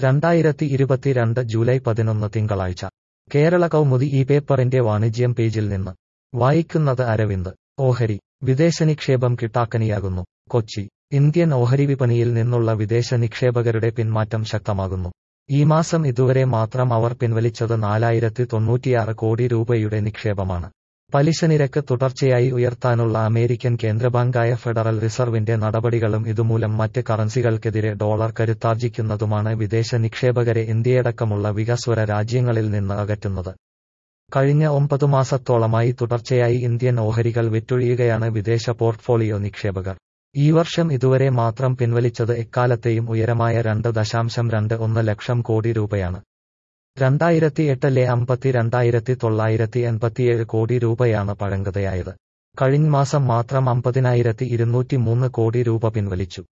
രണ്ടായിരത്തി ഇരുപത്തിരണ്ട് ജൂലൈ പതിനൊന്ന് തിങ്കളാഴ്ച കേരള കൗമുദി ഈ പേപ്പറിന്റെ വാണിജ്യം പേജിൽ നിന്ന് വായിക്കുന്നത് അരവിന്ദ് ഓഹരി വിദേശ നിക്ഷേപം കിട്ടാക്കനിയാകുന്നു കൊച്ചി ഇന്ത്യൻ ഓഹരി വിപണിയിൽ നിന്നുള്ള വിദേശ നിക്ഷേപകരുടെ പിന്മാറ്റം ശക്തമാകുന്നു ഈ മാസം ഇതുവരെ മാത്രം അവർ പിൻവലിച്ചത് നാലായിരത്തി തൊണ്ണൂറ്റിയാറ് കോടി രൂപയുടെ നിക്ഷേപമാണ് പലിശ നിരക്ക് തുടർച്ചയായി ഉയർത്താനുള്ള അമേരിക്കൻ കേന്ദ്രബാങ്കായ ഫെഡറൽ റിസർവിന്റെ നടപടികളും ഇതുമൂലം മറ്റ് കറൻസികൾക്കെതിരെ ഡോളർ കരുത്താർജിക്കുന്നതുമാണ് വിദേശ നിക്ഷേപകരെ ഇന്ത്യയടക്കമുള്ള വികസ്വര രാജ്യങ്ങളിൽ നിന്ന് അകറ്റുന്നത് കഴിഞ്ഞ ഒമ്പതു മാസത്തോളമായി തുടർച്ചയായി ഇന്ത്യൻ ഓഹരികൾ വിറ്റൊഴിയുകയാണ് വിദേശ പോർട്ട്ഫോളിയോ നിക്ഷേപകർ ഈ വർഷം ഇതുവരെ മാത്രം പിൻവലിച്ചത് എക്കാലത്തെയും ഉയരമായ രണ്ട് ദശാംശം രണ്ട് ഒന്ന് ലക്ഷം കോടി രൂപയാണ് രണ്ടായിരത്തി എട്ടിലെ അമ്പത്തി രണ്ടായിരത്തി തൊള്ളായിരത്തി എൺപത്തിയേഴ് കോടി രൂപയാണ് പഴങ്കതയായത് കഴിഞ്ഞ മാസം മാത്രം അമ്പതിനായിരത്തി ഇരുന്നൂറ്റി മൂന്ന് കോടി രൂപ പിൻവലിച്ചു